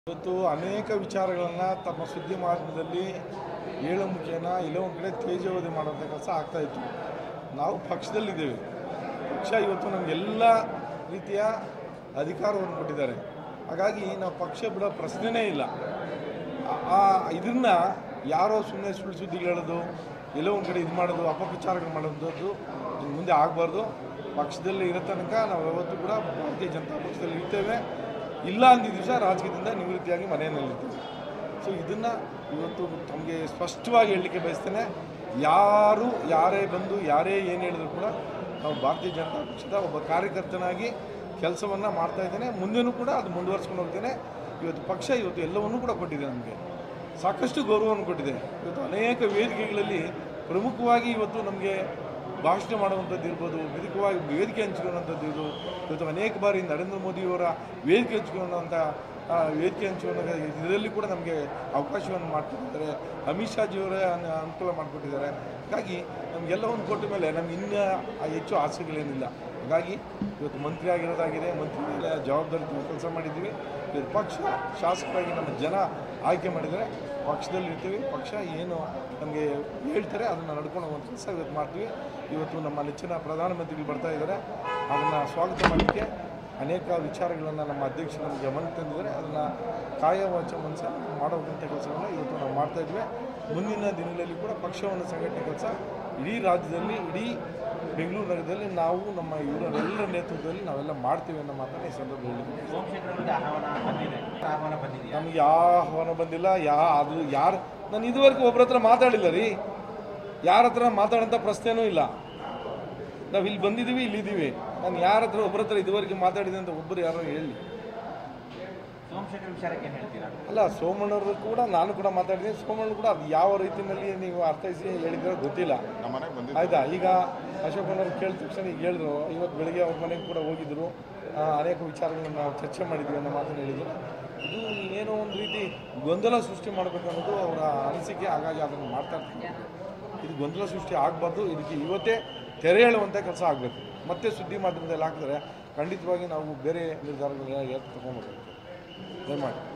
ಇವತ್ತು ಅನೇಕ ವಿಚಾರಗಳನ್ನು ತಮ್ಮ ಸುದ್ದಿ ಮಾಧ್ಯಮದಲ್ಲಿ ಹೇಳೋ ಮುಖೇನ ಎಲ್ಲೋ ಒಂದು ಕಡೆ ತೇಜೋವಧಿ ಮಾಡುವಂಥ ಕೆಲಸ ಆಗ್ತಾಯಿತ್ತು ನಾವು ಪಕ್ಷದಲ್ಲಿದ್ದೇವೆ ಪಕ್ಷ ಇವತ್ತು ನಮಗೆಲ್ಲ ರೀತಿಯ ಅಧಿಕಾರವನ್ನು ಕೊಟ್ಟಿದ್ದಾರೆ ಹಾಗಾಗಿ ನಾವು ಪಕ್ಷ ಬಿಡೋ ಪ್ರಶ್ನೆನೇ ಇಲ್ಲ ಆ- ಆ ಇದನ್ನು ಯಾರೋ ಸುಮ್ಮನೆ ಸುಳ್ಳು ಸುದ್ದಿಗಳು ಹೇಳೋದು ಎಲ್ಲೋ ಒಂದು ಕಡೆ ಇದು ಮಾಡೋದು ಅಪಪ್ರಚಾರಗಳು ಮಾಡೋದು ಇನ್ನು ಮುಂದೆ ಆಗಬಾರ್ದು ಪಕ್ಷದಲ್ಲಿ ಇರೋ ತನಕ ನಾವು ಯಾವತ್ತೂ ಕೂಡ ಭಾರತೀಯ ಜನತಾ ಪಕ್ಷದಲ್ಲಿ ಇರ್ತೇವೆ ಇಲ್ಲ ಅಂದಿದ್ದ ದಿವಸ ರಾಜಕೀಯದಿಂದ ನಿವೃತ್ತಿಯಾಗಿ ಮನೆಯಲ್ಲಿರ್ತೇವೆ ಸೊ ಇದನ್ನು ಇವತ್ತು ತಮಗೆ ಸ್ಪಷ್ಟವಾಗಿ ಹೇಳಲಿಕ್ಕೆ ಬಯಸ್ತೇನೆ ಯಾರು ಯಾರೇ ಬಂದು ಯಾರೇ ಏನು ಹೇಳಿದ್ರು ಕೂಡ ನಾವು ಭಾರತೀಯ ಜನತಾ ಪಕ್ಷದ ಒಬ್ಬ ಕಾರ್ಯಕರ್ತನಾಗಿ ಕೆಲಸವನ್ನು ಮಾಡ್ತಾ ಇದ್ದೇನೆ ಮುಂದೆನೂ ಕೂಡ ಅದು ಮುಂದುವರ್ಸ್ಕೊಂಡು ಹೋಗ್ತೇನೆ ಇವತ್ತು ಪಕ್ಷ ಇವತ್ತು ಎಲ್ಲವನ್ನೂ ಕೂಡ ಕೊಟ್ಟಿದೆ ನಮಗೆ ಸಾಕಷ್ಟು ಗೌರವವನ್ನು ಕೊಟ್ಟಿದೆ ಇವತ್ತು ಅನೇಕ ವೇದಿಕೆಗಳಲ್ಲಿ ಪ್ರಮುಖವಾಗಿ ಇವತ್ತು ನಮಗೆ ಭಾಷಣ ಮಾಡುವಂಥದ್ದು ಇರ್ಬೋದು ವೇದಿಕವಾಗಿ ವೇದಿಕೆ ಹಂಚಿಕೊಳ್ಳುವಂಥದ್ದು ಇರ್ಬೋದು ಇವತ್ತು ಅನೇಕ ಬಾರಿ ನರೇಂದ್ರ ಮೋದಿಯವರ ವೇದಿಕೆ ಹಂಚಿಕೊಳ್ಳುವಂಥ ಆ, ವೇದಿಕೆ ಹಂಚಿಕೊಳ್ಳೋ ಇದರಲ್ಲಿ ಕೂಡ ನಮಗೆ ಅವಕಾಶವನ್ನು ಮಾಡಿಕೊಟ್ಟಿದ್ದಾರೆ ಅಮಿತ್ ಶಾಜಿಯವರೇ ಅನ್- ಅನುಕೂಲ ಮಾಡಿಕೊಟ್ಟಿದ್ದಾರೆ ಹಾಗಾಗಿ ನಮಗೆಲ್ಲವನ್ನು ಕೊಟ್ಟ ಮೇಲೆ ನಮ್ಗೆ ಇನ್ನೂ ಹೆಚ್ಚು ಆಸೆಗಳೇನಿಲ್ಲ ಹಾಗಾಗಿ ಇವತ್ತು ಮಂತ್ರಿ ಆಗಿರೋದಾಗಿದೆ ಮಂತ್ರಿ ಮೇಲೆ ಜವಾಬ್ದಾರಿ ಕೆಲಸ ಮಾಡಿದ್ದೀವಿ ಇವತ್ತು ಪಕ್ಷ ಶಾಸಕರಾಗಿ ನಮ್ಮ ಜನ ಆಯ್ಕೆ ಮಾಡಿದರೆ ಪಕ್ಷದಲ್ಲಿ ಇರ್ತೀವಿ ಪಕ್ಷ ಏನು ನಮಗೆ ಹೇಳ್ತಾರೆ ಅದನ್ನು ನಡ್ಕೊಂಡು ಹೋಗುವಂಥ ಕೆಲಸ ಇವತ್ತು ಮಾಡ್ತೀವಿ ಇವತ್ತು ನಮ್ಮ ನೆಚ್ಚಿನ ಪ್ರಧಾನಮಂತ್ರಿಗಳು ಬರ್ತಾ ಇದ್ದಾರೆ ಅದನ್ನು ಸ್ವಾಗತ ಮಾಡಲಿಕ್ಕೆ ಅನೇಕ ವಿಚಾರಗಳನ್ನು ನಮ್ಮ ಅಧ್ಯಕ್ಷರು ನಮ್ಮ ಗಮನಕ್ಕೆ ತಂದಿದ್ದಾರೆ ಅದನ್ನು ಕಾಯ ವಾಚ ಮನಸ್ಸ ಮಾಡುವಂಥ ಕೆಲಸವನ್ನು ಇವತ್ತು ನಾವು ಮಾಡ್ತಾ ಇದ್ವಿ ಮುಂದಿನ ದಿನಗಳಲ್ಲಿ ಕೂಡ ಪಕ್ಷವನ್ನು ಸಂಘಟನೆ ಕೆಲಸ ಇಡೀ ರಾಜ್ಯದಲ್ಲಿ ಇಡೀ ಬೆಂಗಳೂರು ನಗರದಲ್ಲಿ ನಾವು ನಮ್ಮ ಇವರೆಲ್ಲರ ನೇತೃತ್ವದಲ್ಲಿ ನಾವೆಲ್ಲ ಮಾಡ್ತೀವಿ ಅನ್ನೋ ಮಾತನ್ನು ಈ ಸಂದರ್ಭದಲ್ಲಿ ಹೇಳಿದ್ದೀನಿ. ಸೋಮಶೇಖರನಿಗೆ ಆಹ್ವಾನ ಬಂದಿದೆ ಆಹ್ವಾನ ಬಂದಿದೆಯಾ ನಮ್ಗೆ ಯಾವ ಆಹ್ವಾನ ಬಂದಿಲ್ಲ ಯಾ ಅದು ಯಾರು ನಾನು ಇದುವರೆಗೂ ಒಬ್ಬರ ಹತ್ರ ಮಾತಾಡಿಲ್ಲ ರೀ ಯಾರ ಹತ್ರ ಮಾತಾಡೋಂಥ ಪ್ರಶ್ನೆನೂ ಇಲ್ಲ ನಾವು ಇಲ್ಲಿ ಬಂದಿದ್ದೀವಿ ಇಲ್ಲಿದ್ದೀವಿ ನಾನು ಯಾರ ಹತ್ರ ಒಬ್ಬರ ಹತ್ರ ಇದುವರೆಗೆ ಮಾತಾಡಿದೆ ಅಂತ ಒಬ್ಬರು ಯಾರೋ ಹೇಳಿ ಸೋಮಶೇಖರ ವಿಚಾರಕ್ಕೆ ಏನು ಹೇಳ್ತೀರಾ ಅಲ್ಲ ಸೋಮಣ್ಣವರು ಕೂಡ ನಾನು ಕೂಡ ಮಾತಾಡಿದ್ದೀನಿ ಸೋಮಣ್ಣ ಕೂಡ ಅದು ಯಾವ ರೀತಿಯಲ್ಲಿ ನೀವು ಅರ್ಥೈಸಿ ಹೇಳಿದ್ರೆ ಗೊತ್ತಿಲ್ಲ ನಮ್ಮ ಮನೆಗೆ ಬಂದಿದ್ದು ಆಯ್ತಾ ಈಗ ಅಶೋಕನವ್ರು ಕೇಳಿದ ತಕ್ಷಣ ಈಗ ಹೇಳಿದ್ರು ಇವತ್ತು ಬೆಳಿಗ್ಗೆ ಅವ್ರ ಮನೆಗೆ ಕೂಡ ಹೋಗಿದ್ರು ಆ, ಅನೇಕ ವಿಚಾರಗಳನ್ನು ನಾವು ಚರ್ಚೆ ಮಾಡಿದ್ವಿ ಅನ್ನೋ ಮಾತನ್ನು ಹೇಳಿದ್ರು ಇದು ಏನೋ ಒಂದು ರೀತಿ ಗೊಂದಲ ಸೃಷ್ಟಿ ಮಾಡಬೇಕು ಅನ್ನೋದು ಅವರ ಅನಿಸಿಕೆ ಹಾಗಾಗಿ ಅದನ್ನು ಮಾಡ್ತಾ ಇರ್ತಾರೆ ಇದು ಗೊಂದಲ ಸೃಷ್ಟಿ ಆಗಬಾರ್ದು ಇದಕ್ಕೆ ಇವತ್ತೇ ತೆರೆ ಹೇಳುವಂಥ ಕೆಲಸ ಆಗಬೇಕು ಮತ್ತೆ ಸುದ್ದಿ ಮಾಧ್ಯಮದಲ್ಲಿ ಹಾಕಿದ್ರೆ ಖಂಡಿತವಾಗಿ ನಾವು ಬೇರೆ ನಿರ್ಧಾರಗಳನ್ನ ತಗೊಂಡ್ಬರ್ಬೇಕು ದಯಮಾಡಿ